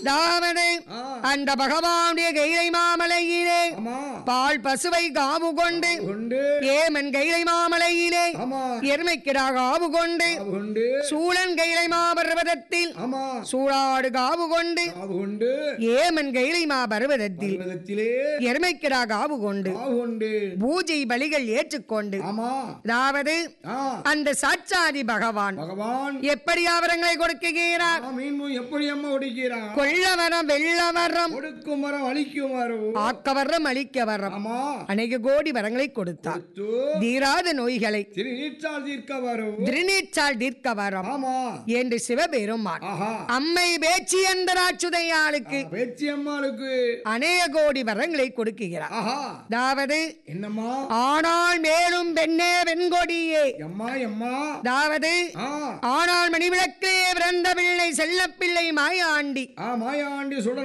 அதாவது ஆ. அந்த பகவானுடைய கைலை மாமலையிலே ஆமா பால் பசுவை காவு கொண்டு கொண்டு ஏமன் கைலை மாமலையிலே ஆமா எருமைக்கிடா காவு கொண்டு காவு கொண்டு சூழன் கைலை மாபர்வதத்தில் ஆமா சூழாடு காவு கொண்டு காவு கொண்டு ஏமன் கைலை மாபர்வதத்தில் பர்வதத்திலே எருமைக்கிடா காவு கொண்டு காவு கொண்டு பூஜை பலிகள் ஏற்றுக்கொண்டு ஆமா அதாவது ஆ அந்த சாட்சாதி பகவான் பகவான் எப்படி அவரங்களை கொடுக்குகிறார் ஆ, மீன் எப்படி அம்மா ஒடிக்கிறான் கொள்ளவரம் வெள்ளவரம் கொடுக்கும் மரம் அழிக்கும் மரம் ஆக்கவரம் அழிக்க வரம் ஆமா அநேக கோடி வரங்களை கொடுத்தார் கொடுத்து தீராத நோய்களை திரு நீச்சால் தீர்க்க வரும் திருநீச்சால் தீர்க்க வரம் ஆமா என்று சிவபெருமான் ஆஹா அம்மை பேச்சி எந்தராச்சுதையாளுக்கு பேச்சி அம்மாளுக்கு அநேக கோடி வரங்களை கொடுக்கிறார் ஆஹா அதாவது என்னம்மா ஆனால் மேலும் பெண்ணே வெண்கொடியே எம்மா எம்மா அதாவது ஆ ஆனால் மணிவிளக்கே பிறந்த பிள்ளை செல்லப்பிள்ளை மாயாண்டி ஆ மாயாண்டி சுட